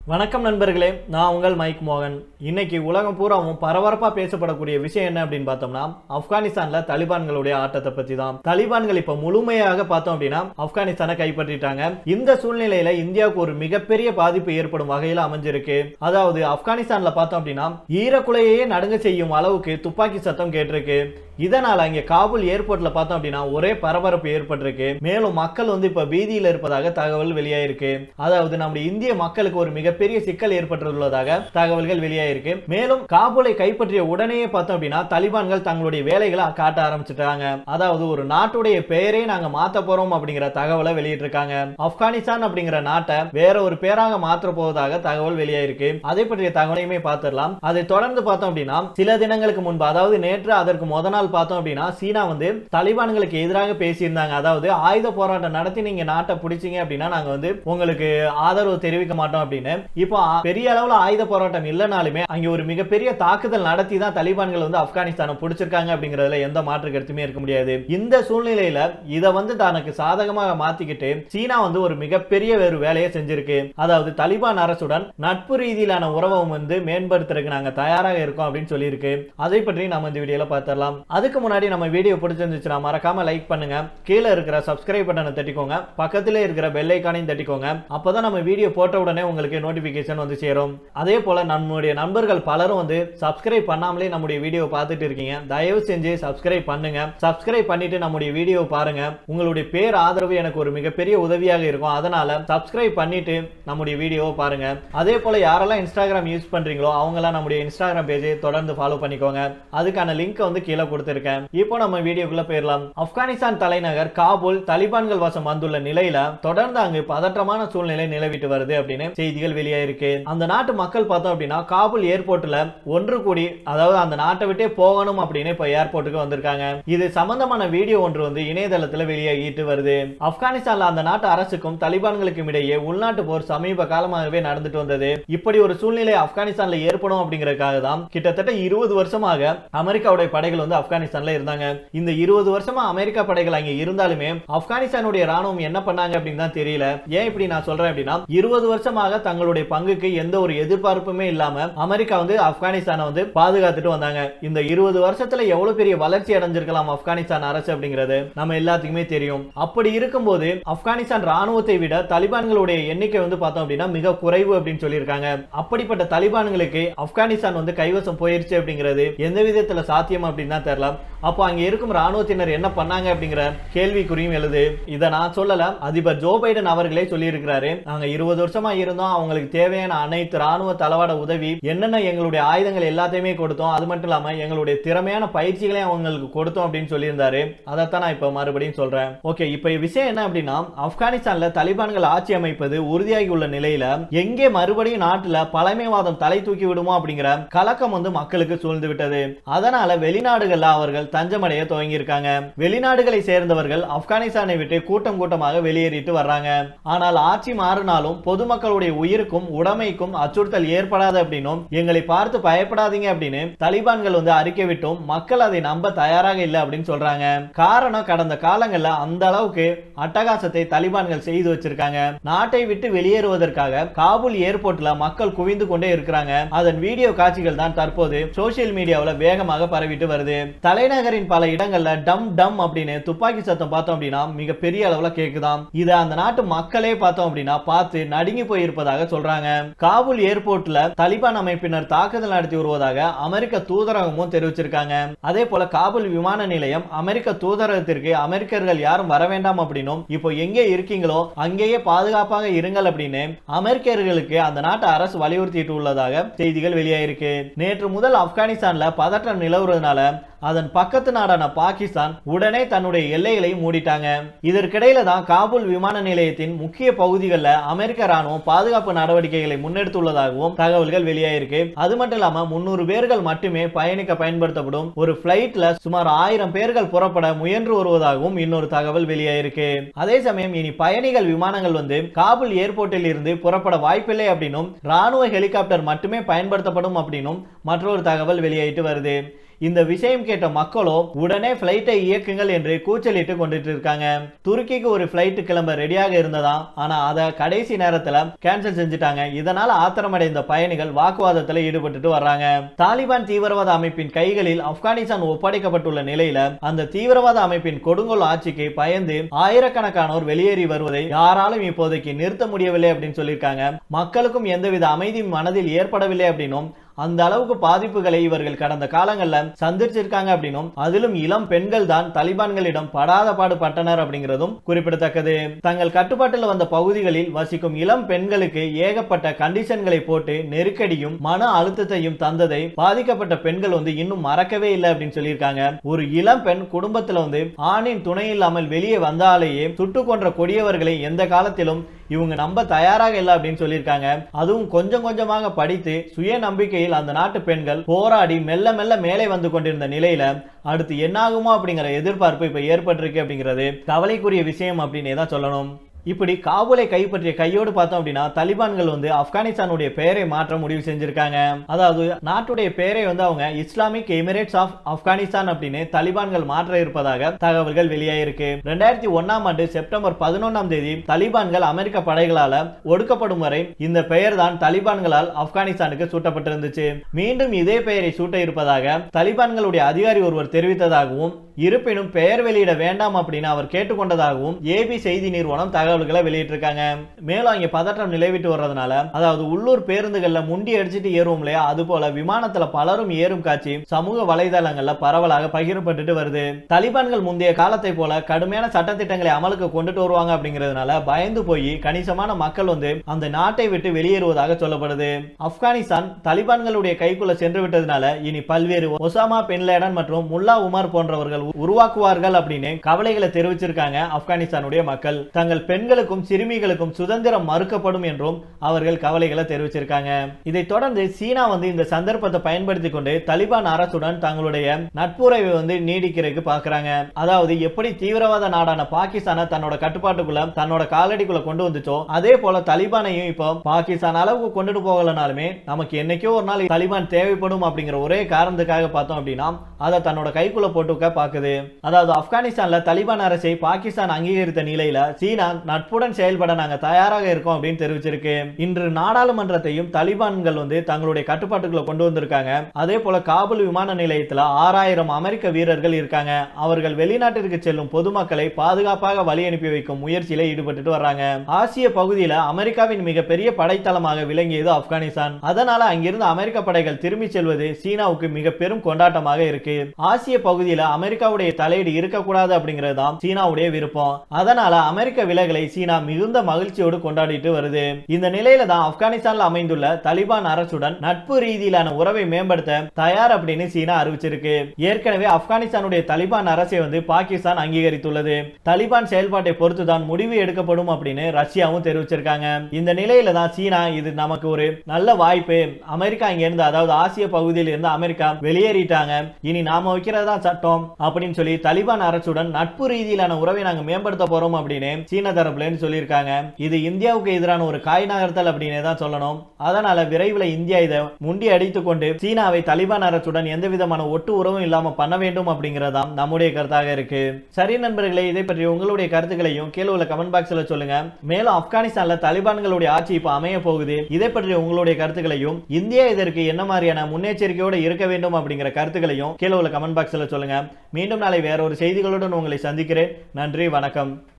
வணக்கம் நண்பர்களே நான் உங்கள் மைக் மோகன் இன்னைக்கு உலகம் பூராவும் பரபரப்பா பேசப்படக்கூடிய விஷயம் என்ன அப்படின்னு பார்த்தோம்னா ஆப்கானிஸ்தான்ல தலிபான்களுடைய ஆட்டத்தை பத்தி தான் தலிபான்கள் இப்ப முழுமையாக பார்த்தோம் அப்படின்னா ஆப்கானிஸ்தானை கைப்பற்றிட்டாங்க இந்த சூழ்நிலையில இந்தியாவுக்கு ஒரு மிகப்பெரிய பாதிப்பு ஏற்படும் வகையில் அமைஞ்சிருக்கு அதாவது ஆப்கானிஸ்தான்ல பார்த்தோம் அப்படின்னா ஈரக்குலையே நடுங்க செய்யும் அளவுக்கு துப்பாக்கி சத்தம் கேட்டிருக்கு இதனால இங்க காபூல் ஏர்போர்ட்ல பார்த்தோம் அப்படின்னா ஒரே பரபரப்பு ஏற்பட்டிருக்கு மேலும் மக்கள் வந்து இப்ப பீதியில இருப்பதாக தகவல் வெளியாயிருக்கு அதாவது நம்முடைய இந்திய மக்களுக்கு ஒரு மிகப்பெரிய சிக்கல் ஏற்பட்டுள்ளதாக தகவல்கள் வெளியாயிருக்கு மேலும் காபூலை கைப்பற்றிய உடனே பார்த்தோம் அப்படின்னா தலிபான்கள் தங்களுடைய வேலைகளை காட்ட ஆரம்பிச்சிட்டாங்க அதாவது ஒரு நாட்டுடைய பெயரே நாங்க மாத்த போறோம் அப்படிங்கிற தகவலை வெளியிட்டிருக்காங்க ஆப்கானிஸ்தான் அப்படிங்கிற நாட்டை வேற ஒரு பேராக மாற்ற போவதாக தகவல் வெளியாயிருக்கு அதை பற்றிய தகவலையுமே பார்த்துடலாம் அதை தொடர்ந்து பார்த்தோம் அப்படின்னா சில தினங்களுக்கு முன்பு அதாவது நேற்று அதற்கு முத நாள் பார்த்தோம் அப்படின்னா சீனா வந்து தலிபான்களுக்கு எதிராக பேசியிருந்தாங்க அதாவது ஆயுத போராட்டம் நடத்தி நீங்க நாட்டை பிடிச்சீங்க அப்படின்னா நாங்க வந்து உங்களுக்கு ஆதரவு தெரிவிக்க மாட்டோம் அப்படின்னு இப்போ ஆ- பெரிய அளவுல ஆயுத போராட்டம் இல்லைனாலுமே அங்க ஒரு மிகப்பெரிய தாக்குதல் நடத்தி தான் தலிபான்கள் வந்து ஆப்கானிஸ்தானை பிடிச்சிருக்காங்க அப்படிங்கறதுல எந்த மாற்று கருத்துமே இருக்க முடியாது இந்த சூழ்நிலையில இதை வந்து தனக்கு சாதகமாக மாத்திக்கிட்டு சீனா வந்து ஒரு மிகப்பெரிய ஒரு வேலையை செஞ்சிருக்கு அதாவது தலிபான் அரசுடன் நட்பு ரீதியிலான உறவை வந்து மேம்படுத்துறதுக்கு நாங்க தயாராக இருக்கோம் அப்படின்னு சொல்லியிருக்கு அதை பற்றி நம்ம இந்த வீடியோல பார்த்துடலாம் அதுக்கு முன்னாடி நம்ம வீடியோ பிடிச்சிருந்துச்சுன்னா மறக்காம லைக் பண்ணுங்க கீழே இருக்கிற சப்ஸ்கிரைப் பட்டனை தட்டிக்கோங்க பக்கத்திலே இருக்கிற பெல் ஐக்கானையும் தட்டிக்கோங்க அப்பதான் நம்ம வீடியோ போட்ட உடனே உங்களுக்கு நோட்டிபிகேஷன் வந்து சேரும் அதே போல நம்மளுடைய நண்பர்கள் பலரும் வந்து சப்ஸ்கிரைப் பண்ணாமலே நம்முடைய வீடியோ பார்த்துட்டு இருக்கீங்க தயவு செஞ்சு சப்ஸ்கிரைப் பண்ணுங்க சப்ஸ்கிரைப் பண்ணிட்டு நம்முடைய வீடியோ பாருங்க உங்களுடைய பேர் ஆதரவு எனக்கு ஒரு மிகப்பெரிய உதவியாக இருக்கும் அதனால சப்ஸ்கிரைப் பண்ணிட்டு நம்முடைய வீடியோவை பாருங்க அதே போல யாரெல்லாம் இன்ஸ்டாகிராம் யூஸ் பண்றீங்களோ அவங்கெல்லாம் நம்முடைய இன்ஸ்டாகிராம் பேஜை தொடர்ந்து ஃபாலோ பண்ணிக்கோங்க அதுக்கான லிங்க் வந்து கீழே கொடுத்திருக்கேன் இப்போ நம்ம வீடியோக்குள்ள போயிடலாம் ஆப்கானிஸ்தான் தலைநகர் காபூல் தலிபான்கள் வசம் வந்துள்ள நிலையில தொடர்ந்து அங்கு பதற்றமான சூழ்நிலை நிலவிட்டு வருது அப்படின்னு செய்திகள் வெளியாயிருக்கு அந்த நாட்டு மக்கள் பார்த்தோம் அப்படின்னா காபூல் ஏர்போர்ட்ல ஒன்று கூடி அதாவது அந்த நாட்டை விட்டே போகணும் அப்படின்னு இப்ப ஏர்போர்ட்டுக்கு வந்திருக்காங்க இது சம்பந்தமான வீடியோ ஒன்று வந்து இணையதளத்துல வெளியாகிட்டு வருது ஆப்கானிஸ்தான்ல அந்த நாட்டு அரசுக்கும் தலிபான்களுக்கும் இடையே உள்நாட்டு போர் சமீப காலமாகவே நடந்துட்டு வந்தது இப்படி ஒரு சூழ்நிலை ஆப்கானிஸ்தான்ல ஏற்படும் அப்படிங்கறதுக்காக தான் கிட்டத்தட்ட இருபது வருஷமாக அமெரிக்காவுடைய படைகள் வந்து ஆப்கானிஸ்தான்ல இருந்தாங்க இந்த இருபது வருஷமா அமெரிக்கா படைகள் அங்க இருந்தாலுமே ஆப்கானிஸ்தானுடைய ராணுவம் என்ன பண்ணாங்க அப்படின்னு தான் தெரியல ஏன் இப்படி நான் சொல்றேன் அப்படின்னா இருபது வருஷமாக தங்களுடைய பங்குக்கு எந்த ஒரு எதிர்பார்ப்புமே இல்லாம அமெரிக்கா வந்து ஆப்கானிஸ்தானை வந்து பாதுகாத்துட்டு வந்தாங்க இந்த இருபது வருஷத்துல எவ்வளவு பெரிய வளர்ச்சி அடைஞ்சிருக்கலாம் ஆப்கானிஸ்தான் அரசு அப்படிங்கிறது நம்ம எல்லாத்துக்குமே தெரியும் அப்படி இருக்கும்போது ஆப்கானிஸ்தான் ராணுவத்தை விட தலிபான்களுடைய எண்ணிக்கை வந்து பார்த்தோம் அப்படின்னா மிக குறைவு அப்படின்னு சொல்லியிருக்காங்க அப்படிப்பட்ட தலிபான்களுக்கு ஆப்கானிஸ்தான் வந்து கைவசம் போயிருச்சு அப்படிங்கிறது எந்த விதத்துல சாத்தியம் அப்படின்னு தான் தெரியல அப்போ அங்க இருக்கும் ராணுவத்தினர் என்ன பண்ணாங்க அப்படிங்கிற கேள்விக்குறியும் எழுது இதை நான் சொல்லல அதிபர் ஜோ பைடன் அவர்களே சொல்லியிருக்கிறாரு நாங்க இருபது வருஷமா இருந்தோம் அவங்களுக்கு தேவையான அனைத்து ராணுவ தளவாட உதவி என்னென்ன எங்களுடைய ஆயுதங்கள் எல்லாத்தையுமே கொடுத்தோம் அது மட்டும் இல்லாம எங்களுடைய திறமையான பயிற்சிகளையும் அவங்களுக்கு கொடுத்தோம் அப்படின்னு சொல்லியிருந்தாரு அதைத்தான் நான் இப்ப மறுபடியும் சொல்றேன் ஓகே இப்ப விஷயம் என்ன அப்படின்னா ஆப்கானிஸ்தான்ல தலிபான்கள் ஆட்சி அமைப்பது உறுதியாகி உள்ள நிலையில எங்கே மறுபடியும் நாட்டுல பழமைவாதம் தலை தூக்கி விடுமோ அப்படிங்கிற கலக்கம் வந்து மக்களுக்கு சூழ்ந்து விட்டது அதனால வெளிநாடுகள்ல அவர்கள் தஞ்சமடைய துவங்கி இருக்காங்க வெளிநாடுகளை சேர்ந்தவர்கள் ஆப்கானிஸ்தானை விட்டு கூட்டம் கூட்டமாக வெளியேறிட்டு வர்றாங்க ஆனால் ஆட்சி மாறினாலும் பொதுமக்களுடைய உயிருக்கும் உடைமைக்கும் அச்சுறுத்தல் ஏற்படாது அப்படின்னும் எங்களை பார்த்து பயப்படாதீங்க அப்படின்னு தலிபான்கள் வந்து அறிக்கை விட்டும் மக்கள் அதை நம்ப தயாராக இல்லை அப்படின்னு சொல்றாங்க காரணம் கடந்த காலங்கள்ல அந்த அளவுக்கு அட்டகாசத்தை தலிபான்கள் செய்து வச்சிருக்காங்க நாட்டை விட்டு வெளியேறுவதற்காக காபூல் ஏர்போர்ட்ல மக்கள் குவிந்து கொண்டே இருக்கிறாங்க அதன் வீடியோ காட்சிகள் தான் தற்போது சோசியல் மீடியாவுல வேகமாக பரவிட்டு வருது தலைநகரின் பல இடங்கள்ல டம் டம் அப்படின்னு துப்பாக்கி சத்தம் பார்த்தோம் அப்படின்னா மிக பெரிய அளவுல கேக்குதாம் இத அந்த நாட்டு மக்களே பார்த்தோம் அப்படின்னா பார்த்து நடுங்கி போயிருப்பதாக சொல்றாங்க காபூல் ஏர்போர்ட்ல தலிபான் அமைப்பினர் தாக்குதல் நடத்தி வருவதாக அமெரிக்க தூதரகமும் தெரிவிச்சிருக்காங்க அதே போல காபூல் விமான நிலையம் அமெரிக்க தூதரகத்திற்கு அமெரிக்கர்கள் யாரும் வர வேண்டாம் அப்படின்னும் இப்போ எங்கே இருக்கீங்களோ அங்கேயே பாதுகாப்பாக இருங்கள் அப்படின்னு அமெரிக்கர்களுக்கு அந்த நாட்டு அரசு வலியுறுத்திட்டு உள்ளதாக செய்திகள் வெளியாயிருக்கு நேற்று முதல் ஆப்கானிஸ்தான்ல பதற்றம் நிலவுறதுனால அதன் பக்கத்து நாடான பாகிஸ்தான் உடனே தன்னுடைய எல்லைகளை மூடிட்டாங்க இதற்கிடையில தான் காபூல் விமான நிலையத்தின் முக்கிய பகுதிகளில் அமெரிக்க ராணுவம் பாதுகாப்பு நடவடிக்கைகளை முன்னெடுத்துள்ளதாகவும் தகவல்கள் வெளியாயிருக்கு அது மட்டும் இல்லாம முன்னூறு பேர்கள் மட்டுமே பயணிக்க பயன்படுத்தப்படும் ஒரு பிளைட்ல சுமார் ஆயிரம் பேர்கள் புறப்பட முயன்று வருவதாகவும் இன்னொரு தகவல் வெளியாயிருக்கு அதே சமயம் இனி பயணிகள் விமானங்கள் வந்து காபூல் ஏர்போர்ட்டில் இருந்து புறப்பட வாய்ப்பில்லை அப்படின்னும் ராணுவ ஹெலிகாப்டர் மட்டுமே பயன்படுத்தப்படும் அப்படின்னும் மற்றொரு தகவல் வெளியாயிட்டு வருது இந்த விஷயம் கேட்ட மக்களோ உடனே பிளைட்டை இயக்குங்கள் என்று கூச்சலிட்டு கொண்டுட்டு இருக்காங்க துருக்கிக்கு ஒரு பிளைட் கிளம்ப ரெடியாக இருந்ததா ஆனா அதை கடைசி நேரத்துல கேன்சல் செஞ்சுட்டாங்க இதனால ஆத்திரமடைந்த பயணிகள் வாக்குவாதத்தில் ஈடுபட்டுட்டு வர்றாங்க தாலிபான் தீவிரவாத அமைப்பின் கைகளில் ஆப்கானிஸ்தான் ஒப்படைக்கப்பட்டுள்ள நிலையில அந்த தீவிரவாத அமைப்பின் கொடுங்கோல் ஆட்சிக்கு பயந்து ஆயிரக்கணக்கானோர் வெளியேறி வருவதை யாராலும் இப்போதைக்கு நிறுத்த முடியவில்லை அப்படின்னு சொல்லியிருக்காங்க மக்களுக்கும் எந்தவித அமைதி மனதில் ஏற்படவில்லை அப்படின்னும் அந்த அளவுக்கு பாதிப்புகளை இவர்கள் கடந்த காலங்களில் சந்திச்சிருக்காங்க அப்படின்னும் அதிலும் இளம் பெண்கள் தான் தலிபான்களிடம் படாத பாடு பட்டனர் அப்படிங்கிறதும் குறிப்பிடத்தக்கது தங்கள் கட்டுப்பாட்டில் வந்த பகுதிகளில் வசிக்கும் இளம் பெண்களுக்கு ஏகப்பட்ட கண்டிஷன்களை போட்டு நெருக்கடியும் மன அழுத்தத்தையும் தந்ததை பாதிக்கப்பட்ட பெண்கள் வந்து இன்னும் மறக்கவே இல்லை அப்படின்னு சொல்லியிருக்காங்க ஒரு இளம் பெண் குடும்பத்துல வந்து ஆணின் துணை இல்லாமல் வெளியே வந்தாலேயே சுட்டு கொன்ற கொடியவர்களை எந்த காலத்திலும் இவங்க நம்ப தயாராக இல்லை அப்படின்னு சொல்லியிருக்காங்க அதுவும் கொஞ்சம் கொஞ்சமாக படித்து சுய நம்பிக்கையில் அந்த நாட்டு பெண்கள் போராடி மெல்ல மெல்ல மேலே வந்து கொண்டிருந்த நிலையில அடுத்து என்னாகுமோ அப்படிங்கிற எதிர்பார்ப்பு இப்ப ஏற்பட்டிருக்கு அப்படிங்கிறது கவலைக்குரிய விஷயம் அப்படின்னே தான் சொல்லணும் இப்படி காபூலை கைப்பற்றிய கையோடு பார்த்தோம் அப்படின்னா தலிபான்கள் வந்து ஆப்கானிஸ்தானுடைய பெயரை மாற்ற முடிவு செஞ்சிருக்காங்க அதாவது நாட்டுடைய பெயரை வந்து அவங்க இஸ்லாமிக் எமிரேட்ஸ் ஆஃப் ஆப்கானிஸ்தான் அப்படின்னு தலிபான்கள் மாற்ற இருப்பதாக தகவல்கள் வெளியாயிருக்கு ரெண்டாயிரத்தி ஒன்னாம் ஆண்டு செப்டம்பர் பதினொன்னாம் தேதி தலிபான்கள் அமெரிக்க படைகளால ஒடுக்கப்படும் வரை இந்த பெயர் தான் தலிபான்களால் ஆப்கானிஸ்தானுக்கு சூட்டப்பட்டிருந்துச்சு மீண்டும் இதே பெயரை சூட்ட இருப்பதாக தலிபான்களுடைய அதிகாரி ஒருவர் தெரிவித்ததாகவும் இருப்பினும் பெயர் வெளியிட வேண்டாம் அப்படின்னு அவர் கேட்டுக்கொண்டதாகவும் ஏபி செய்தி நிறுவனம் தகவல்களை வெளியிட்டிருக்காங்க மேலும் அங்கே பதற்றம் நிலவிட்டு வர்றதுனால அதாவது உள்ளூர் பேருந்துகள்ல முண்டி அடிச்சிட்டு ஏறுவோம் இல்லையா அது போல விமானத்துல பலரும் ஏறும் காட்சி சமூக வலைதளங்கள்ல பரவலாக பகிரப்பட்டுட்டு வருது தலிபான்கள் முந்தைய காலத்தை போல கடுமையான சட்டத்திட்டங்களை அமலுக்கு கொண்டுட்டு வருவாங்க அப்படிங்கிறதுனால பயந்து போய் கணிசமான மக்கள் வந்து அந்த நாட்டை விட்டு வெளியேறுவதாக சொல்லப்படுது ஆப்கானிஸ்தான் தலிபான்களுடைய கைக்குள்ள சென்று விட்டதுனால இனி பல்வேறு ஒசாமா பென்லேடன் மற்றும் முல்லா உமர் போன்றவர்கள் உருவாக்குவார்கள் அப்படின்னு கவலைகளை தெரிவிச்சிருக்காங்க ஆப்கானிஸ்தானுடைய மக்கள் தங்கள் பெண்களுக்கும் சிறுமிகளுக்கும் சுதந்திரம் மறுக்கப்படும் என்றும் அவர்கள் கவலைகளை தெரிவிச்சிருக்காங்க இதைத் தொடர்ந்து சீனா வந்து இந்த சந்தர்ப்பத்தை பயன்படுத்தி கொண்டு தலிபான் அரசுடன் தங்களுடைய நட்புறவை வந்து நீடிக்கிறதுக்கு பாக்குறாங்க அதாவது எப்படி தீவிரவாத நாடான பாகிஸ்தானை தன்னோட கட்டுப்பாட்டுக்குள்ள தன்னோட காலடிக்குள்ள கொண்டு வந்துச்சோ அதே போல தலிபானையும் இப்போ பாகிஸ்தான் அளவுக்கு கொண்டுட்டு போகலனாலுமே நமக்கு என்னைக்கோ ஒரு நாள் தலிபான் தேவைப்படும் அப்படிங்கிற ஒரே காரணத்துக்காக பார்த்தோம் அப்படின்னா அதை தன்னோட கைக்குள்ள போட்டுக்க பாக்குது அதாவது ஆப்கானிஸ்தான்ல தலிபான் அரசை பாகிஸ்தான் அங்கீகரித்த நிலையில சீனா நட்புடன் செயல்பட நாங்க தயாராக இருக்கோம் அப்படின்னு தெரிவிச்சிருக்கு இன்று நாடாளுமன்றத்தையும் தலிபான்கள் வந்து தங்களுடைய கட்டுப்பாட்டுக்குள்ள கொண்டு வந்திருக்காங்க அதே போல காபூல் விமான நிலையத்துல ஆறாயிரம் அமெரிக்க வீரர்கள் இருக்காங்க அவர்கள் வெளிநாட்டிற்கு செல்லும் பொதுமக்களை பாதுகாப்பாக வழி அனுப்பி வைக்கும் முயற்சியில ஈடுபட்டுட்டு வர்றாங்க ஆசிய பகுதியில அமெரிக்காவின் மிகப்பெரிய படைத்தளமாக விளங்கியது ஆப்கானிஸ்தான் அதனால அங்கிருந்து அமெரிக்க படைகள் திரும்பி செல்வது சீனாவுக்கு மிக பெரும் கொண்டாட்டமாக இருக்கு ஆசிய பகுதியில அமெரிக்காவுடைய தலையீடு இருக்கக்கூடாது அப்படிங்கிறது தான் சீனாவுடைய விருப்பம் அதனால அமெரிக்க விலகலை சீனா மிகுந்த மகிழ்ச்சியோடு கொண்டாடிட்டு வருது இந்த நிலையில தான் ஆப்கானிஸ்தான்ல அமைந்துள்ள தலிபான் அரசுடன் நட்பு ரீதியிலான உறவை மேம்படுத்த தயார் அப்படின்னு சீனா அறிவிச்சிருக்கு ஏற்கனவே ஆப்கானிஸ்தானுடைய தலிபான் அரசை வந்து பாகிஸ்தான் அங்கீகரித்துள்ளது தலிபான் செயல்பாட்டை பொறுத்து தான் முடிவு எடுக்கப்படும் அப்படின்னு ரஷ்யாவும் தெரிவிச்சிருக்காங்க இந்த நிலையில தான் சீனா இது நமக்கு ஒரு நல்ல வாய்ப்பு அமெரிக்கா இங்க இருந்து அதாவது ஆசிய பகுதியில் இருந்து அமெரிக்கா வெளியேறிட்டாங்க இனி நாம வைக்கிறதா சட்டம் அப்படின்னு சொல்லி தலிபான் அரசுடன் நட்பு ரீதியிலான உறவை நாங்க மேம்படுத்த போறோம் அப்படின்னு சீன தரப்புல இருந்து சொல்லியிருக்காங்க இது இந்தியாவுக்கு எதிரான ஒரு காய் நகர்த்தல் அப்படின்னு தான் சொல்லணும் அதனால விரைவில் இந்தியா இதை முண்டி அடித்துக் கொண்டு சீனாவை தலிபான் அரசுடன் எந்த விதமான ஒட்டு உறவும் இல்லாம பண்ண வேண்டும் அப்படிங்கறதாம் நம்முடைய கருத்தாக இருக்கு சரி நண்பர்களே இதை பற்றி உங்களுடைய கருத்துக்களையும் கீழே உள்ள கமெண்ட் பாக்ஸ்ல சொல்லுங்க மேலும் ஆப்கானிஸ்தான்ல தலிபான்களுடைய ஆட்சி இப்ப அமைய போகுது இதை பற்றி உங்களுடைய கருத்துக்களையும் இந்தியா இதற்கு என்ன மாதிரியான முன்னெச்சரிக்கையோடு இருக்க வேண்டும் அப்படிங்கிற கருத்துக்களையும் கீழே உள்ள கமெண்ட் பாக்ஸ்ல சொல்லுங்க மீண்டும் நாளை வேற ஒரு செய்திகளுடன் உங்களை சந்திக்கிறேன் நன்றி வணக்கம்